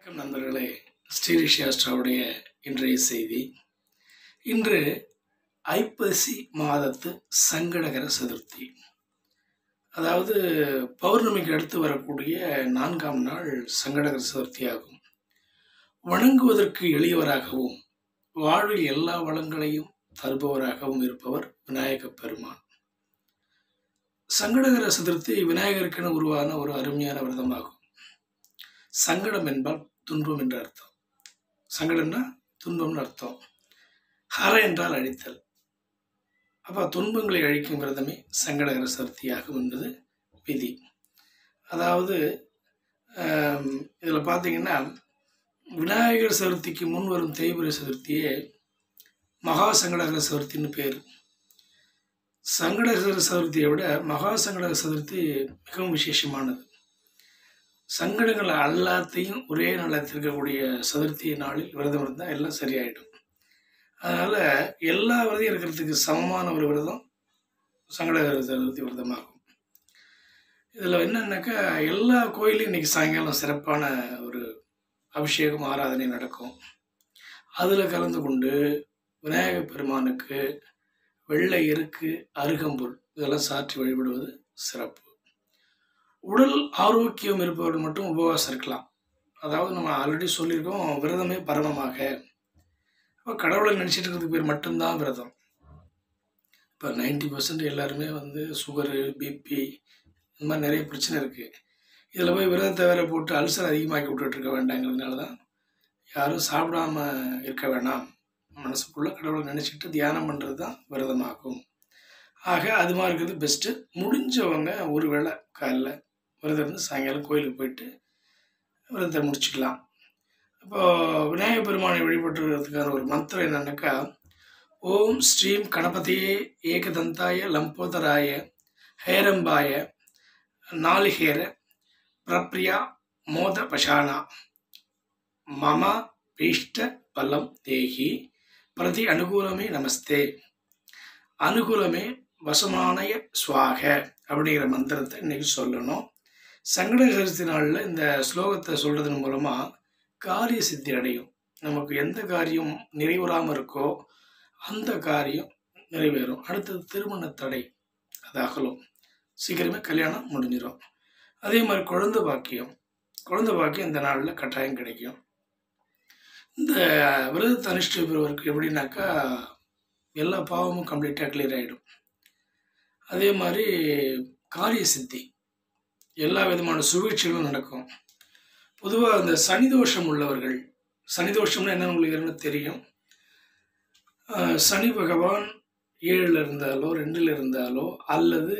வணக்கம் நண்பர்களே ஸ்ரீரிஷாஸ்ட்ராவுடைய இன்றைய செய்தி இன்று ஐப்பசி மாதத்து சங்கடகர சதுர்த்தி அதாவது பௌர்ணமிக்கு அடுத்து வரக்கூடிய நான்காம் நாள் சங்கடகர சதுர்த்தி ஆகும் வணங்குவதற்கு எளியவராகவும் வாழ்வில் எல்லா வளங்களையும் தருபவராகவும் இருப்பவர் விநாயகப் பெருமான் சங்கடகர சதுர்த்தி விநாயகருக்கென உருவான ஒரு அருமையான விரதமாகும் சங்கடம் என்பால் துன்பம் என்று அர்த்தம் சங்கடம்னா துன்பம்னு அர்த்தம் ஹர என்றால் அழித்தல் அப்போ துன்பங்களை அழிக்கும் விரதமே சங்கடகர சதுர்த்தியாகும் என்பது விதி அதாவது இதில் பார்த்தீங்கன்னா விநாயகர் சதுர்த்திக்கு முன் வரும் தேய்பிரை சதுர்த்தியே மகா சங்கடகர சதுர்த்தின்னு பேர் சங்கடகர சதுர்த்தியை விட மகா சங்கடகர சதுர்த்தி மிகவும் விசேஷமானது சங்கடங்கள் எல்லாத்தையும் ஒரே நாளில் இருக்கக்கூடிய சதுர்த்தி நாளில் விரதம் இருந்தால் எல்லாம் சரியாயிடும் அதனால் எல்லா விரதையும் இருக்கிறதுக்கு சமமான ஒரு விரதம் சங்கடகர சதுர்த்தி விரதமாகும் இதில் என்னன்னாக்கா எல்லா கோயிலையும் இன்னைக்கு சாயங்காலம் சிறப்பான ஒரு அபிஷேகம் ஆராதனை நடக்கும் அதில் கலந்து கொண்டு விநாயகப் பெருமானுக்கு வெள்ளை எருக்கு அருகம்புல் இதெல்லாம் சாற்றி வழிபடுவது சிறப்பு உடல் ஆரோக்கியம் இருப்பவர்கள் மட்டும் உபவாசம் இருக்கலாம் அதாவது நம்ம ஆல்ரெடி சொல்லியிருக்கோம் விரதமே பரமமாக இப்போ கடவுளை நினச்சிட்டு இருக்கிறதுக்கு பேர் மட்டும்தான் விரதம் இப்போ நைன்டி பர்சன்ட் எல்லாருமே வந்து சுகரு பிபி இந்த மாதிரி நிறைய பிரச்சனை இருக்குது இதில் போய் விரதத்தை வேற போட்டு அல்சர் அதிகமாக்கி விட்டுட்டு இருக்க வேண்டாங்கிறதுனால தான் யாரும் சாப்பிடாம இருக்க வேண்டாம் மனசுக்குள்ளே கடவுளை நினச்சிக்கிட்டு தியானம் பண்ணுறது தான் விரதமாகும் ஆக அது மாதிரி இருக்கிறது பெஸ்ட்டு முடிஞ்சவங்க ஒரு வேளை காலைல விரதம் இருந்து சாயங்காலம் கோயிலுக்கு போயிட்டு விரதத்தை முடிச்சுக்கலாம் இப்போ விநாயகப் பெருமானை வழிபட்டுறதுக்கான ஒரு மந்திரம் என்னன்னாக்கா ஓம் ஸ்ரீம் கணபதியே ஏகதந்தாய லம்போதராய ஹேரம்பாய நாளிகேர பிரப்ரியா மோத பஷானா மம பீஷ்ட பலம் தேகி பிரதி அனுகூலமே நமஸ்தே அனுகூலமே வசமானய சுவாக அப்படிங்கிற மந்திரத்தை இன்னைக்கு சொல்லணும் சங்கட சதுர்த்தி நாளில் இந்த ஸ்லோகத்தை சொல்றதன் மூலமாக காரிய சித்தி அடையும் நமக்கு எந்த காரியம் நிறைவுறாமல் இருக்கோ அந்த காரியம் நிறைவேறும் அடுத்தது திருமண தடை அது அகலும் சீக்கிரமே கல்யாணம் முடிஞ்சிடும் அதே மாதிரி குழந்தை பாக்கியம் குழந்தை பாக்கியம் இந்த நாளில் கட்டாயம் கிடைக்கும் இந்த விரதத்தை அனுஷ்டி பெறுவருக்கு எப்படின்னாக்கா எல்லா பாவமும் கம்ப்ளீட்டாக கிளியர் ஆகிடும் அதே மாதிரி காரிய சித்தி எல்லா விதமான சுழற்சிகளும் நடக்கும் பொதுவாக இந்த சனி தோஷம் உள்ளவர்கள் சனி தோஷம்னா என்ன உங்களுக்கு தெரியும் சனி பகவான் ஏழில் இருந்தாலோ ரெண்டில் இருந்தாலோ அல்லது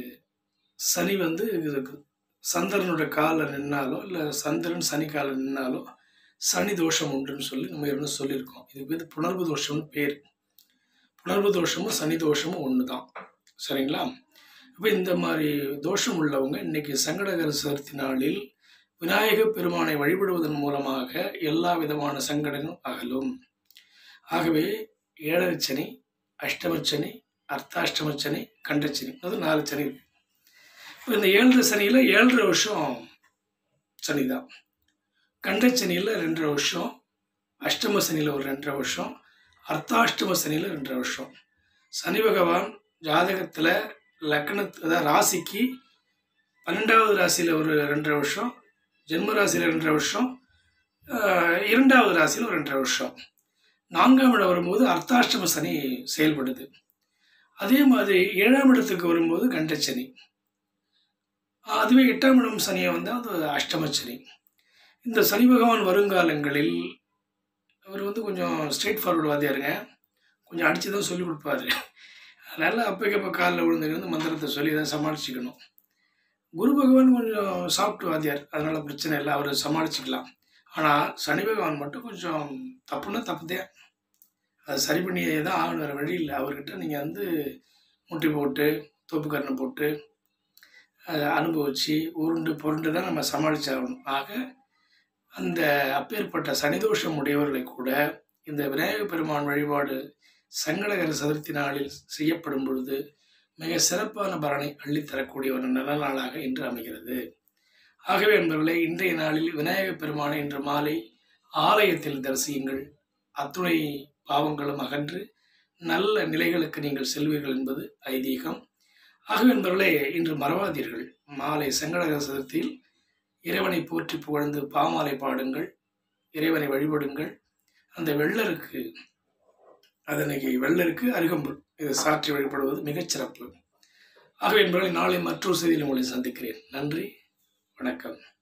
சனி வந்து சந்திரனோட காலில் நின்னாலோ இல்லை சந்திரன் சனி காலில் நின்னாலோ சனி தோஷம் உண்டுன்னு சொல்லி நம்ம என்ன சொல்லியிருக்கோம் இது பேர் புணர்வு தோஷம்னு பேர் புணர்வு தோஷமும் சனி தோஷமும் ஒன்று தான் சரிங்களா இப்போ இந்த மாதிரி தோஷம் உள்ளவங்க இன்னைக்கு சங்கடகர சதுர்த்தி நாளில் விநாயக பெருமானை வழிபடுவதன் மூலமாக எல்லா விதமான சங்கடங்களும் அகலும் ஆகவே ஏழரை சனி அஷ்டமச்சனி அர்த்தாஷ்டமச்சனி கண்டச்சனி அது நாலு சனி இருக்கு இப்போ இந்த ஏழரை சனியில் ஏழரை வருஷம் சனி தான் கண்டச்சனியில் ரெண்டரை வருஷம் அஷ்டம சனியில் ஒரு ரெண்டரை வருஷம் அர்த்தாஷ்டம சனியில் ரெண்டரை வருஷம் சனி பகவான் ஜாதகத்தில் லக்னத்து அதாவது ராசிக்கு பன்னெண்டாவது ராசியில் ஒரு ரெண்டரை வருஷம் ஜென்ம ராசியில் ரெண்டரை வருஷம் இரண்டாவது ராசியில் ஒரு ரெண்டரை வருஷம் நான்காம் இடம் வரும்போது அர்த்தாஷ்டம சனி செயல்படுது அதே மாதிரி ஏழாம் இடத்துக்கு வரும்போது கண்டச்சனி அதுவே எட்டாம் இடம் சனியை வந்தால் அது அஷ்டம சனி இந்த சனி பகவான் வருங்காலங்களில் அவர் வந்து கொஞ்சம் ஸ்ட்ரெயிட் ஃபார்வர்டு வாதியாருங்க கொஞ்சம் அடித்து தான் சொல்லி கொடுப்பாரு அதனால் அப்போக்கப்போ காலில் விழுந்துருந்து மந்திரத்தை சொல்லி தான் சமாளிச்சுக்கணும் குரு பகவான் கொஞ்சம் சாஃப்ட் வாத்தியார் அதனால் பிரச்சனை இல்லை அவர் சமாளிச்சுக்கலாம் ஆனால் சனி பகவான் மட்டும் கொஞ்சம் தப்புன்னா தப்புதே அதை சரி பண்ணியே தான் ஆகணும் வேறு வழி இல்லை அவர்கிட்ட நீங்கள் வந்து முட்டி போட்டு தோப்புக்கரணை போட்டு அதை அனுபவித்து உருண்டு புரண்டு தான் நம்ம சமாளிச்சாகணும் ஆக அந்த அப்பேற்பட்ட சனிதோஷம் உடையவர்களை கூட இந்த விநாயக பெருமான் வழிபாடு சங்கடகர சதுர்த்தி நாளில் செய்யப்படும் பொழுது மிக சிறப்பான பலனை அள்ளித்தரக்கூடிய ஒரு நல்ல நாளாக இன்று அமைகிறது ஆகவே என்பவர்களே இன்றைய நாளில் விநாயகப் பெருமானை இன்று மாலை ஆலயத்தில் தரிசியுங்கள் அத்துணை பாவங்களும் அகன்று நல்ல நிலைகளுக்கு நீங்கள் செல்வீர்கள் என்பது ஐதீகம் ஆகவே என்பவர்களே இன்று மறவாதீர்கள் மாலை சங்கடகர சதுர்த்தியில் இறைவனை போற்றி புகழ்ந்து பாமாலை பாடுங்கள் இறைவனை வழிபடுங்கள் அந்த வெள்ளருக்கு அதனைக்கு வெள்ளருக்கு அருகம்புல் இதை சாற்றி வழிபடுவது மிகச் சிறப்பு ஆகவே என்பவர்களை நாளை மற்றொரு செய்தியில் உங்களை சந்திக்கிறேன் நன்றி வணக்கம்